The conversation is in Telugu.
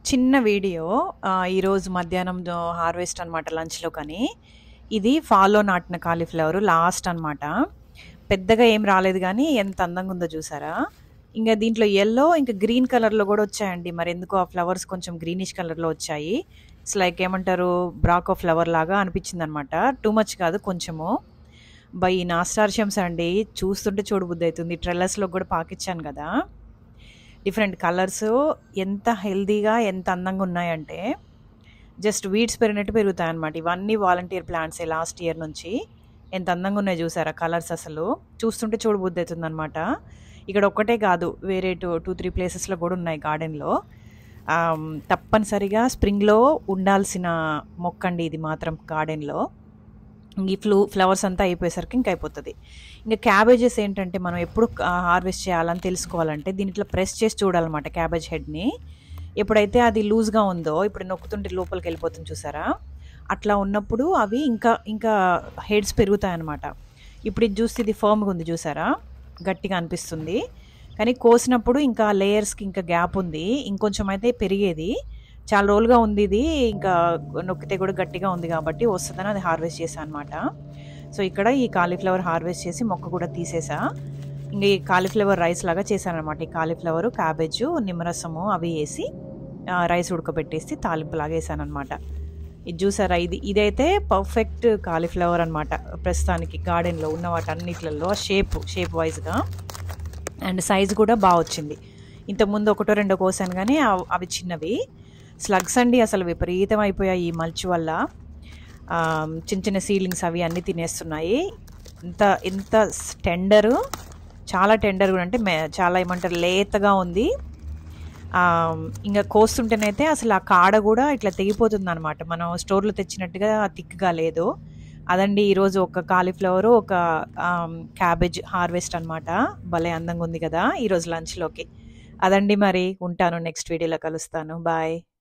చిన్న వీడియో ఆహ్, ఈరోజు మధ్యాహ్నం జో హార్వెస్ట్ అనమాట లంచ్‌లో కానీ. ఇది ఫాల్‌లో నాటిన కాలీఫ్లవర్ లాస్ట్ అనమాట. పెద్దగా ఏం రాలేదు గానీ ఎంత అందంగా ఉందో చూసారా? ఇంగ దీంట్లో యెల్లో ఇంకా గ్రీన్ కలర్‌లో గూడా వచ్చాయండి. మరెందుకో ఆ ఫ్లవర్స్ కొంచెం గ్రీనిష్ కలర్‌లో వచ్చాయి. ఇట్స్ లైక్ ఏమంటారు బ్రాకో ఫ్లవర్ లాగా అనిపించిందనమాట. టూ మచ్ కాదు కొంచెము. అబ్బా! ఈ నాస్టార్షియమ్స్ అండి చూస్తుంటే చూడబుద్దయితుంది. ట్రెల్లర్స్‌లో గూడా పాకిచ్చాను గదా! డిఫరెంట్ కలర్స్ ఎంత హెల్తీగా, ఎంత అందంగా ఉన్నాయంటే జస్ట్ వీడ్స్ పెరిగినట్టు పెరుగుతాయన్నమాట. ఇవన్నీ వాలంటీర్ ప్లాంట్సే లాస్ట్ ఇయర్ నుంచి. ఎంత అందంగా ఉన్నాయో చూసారా కలర్స్ అసలు. చూస్తుంటే చూడబుద్దయితుందనమాట. ఇక్కడ ఒక్కటే కాదు వేరే టూ 2, 3 ప్లేసెస్‌లో గూడా ఉన్నాయి గార్డెన్‌లో. ఆహ్, హ్మ్, తప్పనిసరిగా స్ప్రింగ్‌లో ఉండాల్సిన మొక్కండి ఇది మాత్రం గార్డెన్‌లో. ఈ ఫ్లూ ఫ్లవర్స్ అంతా అయిపోయేసరికి ఇంక అయిపోతది. ఇంక క్యాబేజెస్ ఏంటంటే మనం ఎప్పుడు ఆహ్, హార్వెస్ట్ చేయాలని తెలుసుకోవాలంటే దీన్ని ఇట్లా ప్రెస్ చేసి చూడాలన్నమాట క్యాబేజ్ హెడ్‌ని. ఎప్పుడైతే అది లూజ్‌గా ఉందో ఇప్పుడు నొక్కుతుంటే లోపలికెళ్ళిపోతుంది చూసారా? అట్లా ఉన్నప్పుడు అవి ఇంకా ఇంకా హెడ్స్ పెరుగుతాయన్నమాట. ఇప్పుడు ఇది చూస్తే ఇది ఫర్మ్‌గా ఉంది చూసారా? గట్టిగా అనిపిస్తుంది. కానీ కోసినప్పుడు ఇంకా లేయర్స్‌కి ఇంకా గ్యాప్ ఉంది. ఇంకొంచెం అయితే పెరిగేది. చాలా రోజులుగా ఉంది ఇది. ఇంకా నొక్కితే కూడా గట్టిగా ఉంది కాబట్టి వస్తదని అది హార్వెస్ట్ చేశా అనమాట. సో, ఇక్కడ ఈ కాలీఫ్లవర్ హార్వెస్ట్ చేసి మొక్క కూడా తీసేసా. ఇంగ ఈ కాలీఫ్లవర్ రైస్ లాగా చేశాననమాట. ఈ కాలీఫ్లవరు, క్యాబేజు, నిమ్మరసము అవి ఏసి ఆహ్, రైస్ ఉడకబెట్టేసి తాలింపులాగా ఏసాననమాట. ఇది చూసారా? ఇది ఇదైతే పర్ఫెక్ట్ కాలీఫ్లవర్ అనమాట. ప్రస్తుతానికి గార్డెన్‌లో ఉన్న వాటన్నిట్లల్లో షేప్ షేప్ వైస్‌గా. అండ్ సైజ్ కూడా బా వచ్చింది. ఇంతకుముందు ఒకటో రెండో కోసాను గానీ అవ్ అవి చిన్నవి. స్లగ్స్ అండి అసలు విపరీతం అయిపోయాయి ఈ మల్చ్ వల్ల. ఆహ్, చిన్న చిన్న సీడ్లింగ్స్ అవి అన్నీ తినేస్తున్నాయి. ఎంత ఎంత స్ టెండరు చాలా టెండర్ కూడా అంటే మే చాలా ఏమంటారు లేతగా ఉంది. ఆహ్, ఇంగ కోస్తుంటేనైతే అసలు ఆ కాడ గూడా ఇట్లా తెగిపోతుందనమాట. మనం స్టోర్‌లో తెచ్చినట్టుగా థిక్‌గా లేదు. అదండి ఈరోజు ఒక కాలీఫ్లవరు, ఒక ఆహ్, క్యాబేజ్ హార్వెస్ట్ అనమాట. భలే అందంగా ఉంది గదా! ఈరోజు లంచ్‌లోకి. అదండి మరి. ఉంటాను. నెక్స్ట్ వీడియోలో కలుస్తాను. బాయ్.